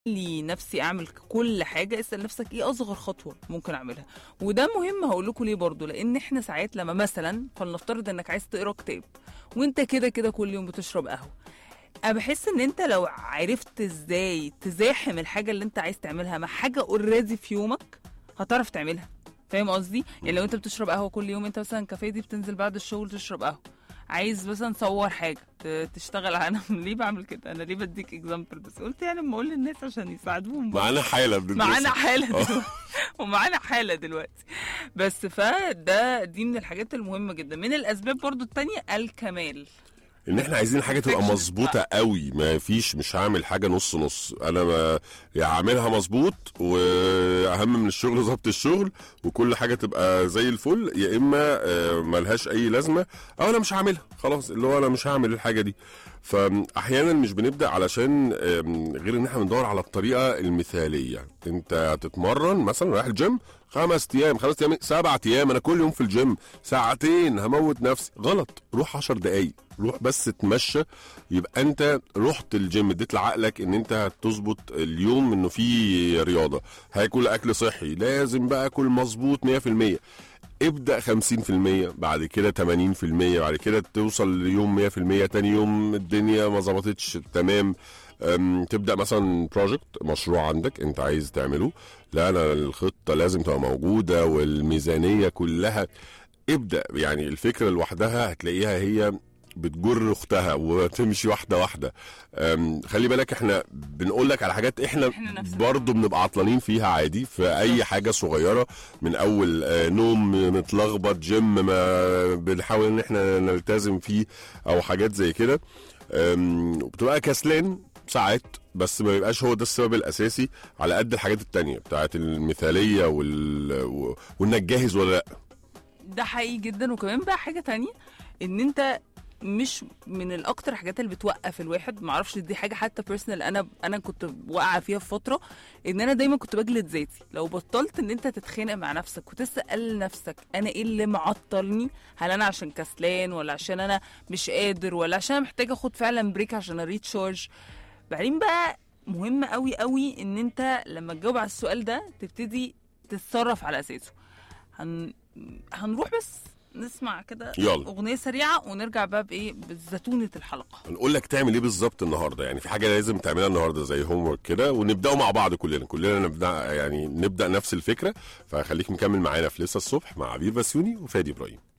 لي نفسي اعمل كل حاجه اسال نفسك ايه اصغر خطوه ممكن اعملها وده مهم هقول لكم ليه برضو لان احنا ساعات لما مثلا فلنفترض انك عايز تقرا كتاب وانت كده كده كل يوم بتشرب قهوه انا بحس ان انت لو عرفت ازاي تزاحم الحاجه اللي انت عايز تعملها مع حاجه اوريدي في يومك هتعرف تعملها فاهم قصدي يعني لو انت بتشرب قهوه كل يوم انت مثلا كافيه دي بتنزل بعد الشغل تشرب قهوه عايز مثلا تصور حاجه ت- تشتغل على- انا ليه بعمل كده انا ليه بديك اكزامبل بس قلت يعني اما اقول للناس عشان يساعدوهم برضه. معانا حاله بندرسها. معانا حاله آه. دلوقتي ومعانا حاله دلوقتي بس فده دي من الحاجات المهمه جدا من الاسباب برضو التانية الكمال ان احنا عايزين حاجه تبقى Perfection. مظبوطه قوي ما فيش مش هعمل حاجه نص نص انا ما يا هعملها مظبوط واهم من الشغل ضبط الشغل وكل حاجه تبقى زي الفل يا اما آه، ملهاش اي لازمه او انا مش هعملها خلاص اللي هو انا مش هعمل الحاجه دي فاحيانا مش بنبدا علشان آم، غير ان احنا بندور على الطريقه المثاليه انت هتتمرن مثلا رايح الجيم خمس ايام خمس ايام سبع ايام انا كل يوم في الجيم ساعتين هموت نفسي غلط روح عشر دقايق روح بس اتمشى يبقى انت رحت الجيم اديت لعقلك ان انت هتظبط اليوم انه في رياضه هاكل اكل صحي لازم بقى اكل مظبوط 100% ابدا 50% بعد كده 80% بعد كده توصل ليوم 100% تاني يوم الدنيا ما ظبطتش تمام أم، تبدا مثلا بروجكت مشروع عندك انت عايز تعمله لا انا الخطه لازم تبقى موجوده والميزانيه كلها ابدا يعني الفكره لوحدها هتلاقيها هي بتجر اختها وتمشي واحده واحده أم، خلي بالك احنا بنقول لك على حاجات احنا, إحنا نفسنا. برضو بنبقى عطلانين فيها عادي في اي حاجه صغيره من اول آه، نوم متلخبط جيم ما بنحاول ان احنا نلتزم فيه او حاجات زي كده أم، وبتبقى كسلان ساعات بس ما بيبقاش هو ده السبب الاساسي على قد الحاجات التانية بتاعت المثاليه وال... و- وانك جاهز ولا لا ده حقيقي جدا وكمان بقى حاجه تانية ان انت مش من الاكتر حاجات اللي بتوقف الواحد معرفش دي حاجه حتى بيرسونال انا انا كنت واقعه فيها في فتره ان انا دايما كنت بجلد ذاتي لو بطلت ان انت تتخانق مع نفسك وتسال نفسك انا ايه اللي معطلني هل انا عشان كسلان ولا عشان انا مش قادر ولا عشان انا محتاجه اخد فعلا بريك عشان اريتشارج بعدين بقى مهم قوي قوي ان انت لما تجاوب على السؤال ده تبتدي تتصرف على اساسه هن... هنروح بس نسمع كده يلا. اغنيه سريعه ونرجع بقى بايه بزتونه الحلقه هنقول لك تعمل ايه بالظبط النهارده يعني في حاجه لازم تعملها النهارده زي هوم ورك كده ونبداوا مع بعض كلنا كلنا نبدا يعني نبدا نفس الفكره فخليك مكمل معانا في لسه الصبح مع عبير بسيوني وفادي ابراهيم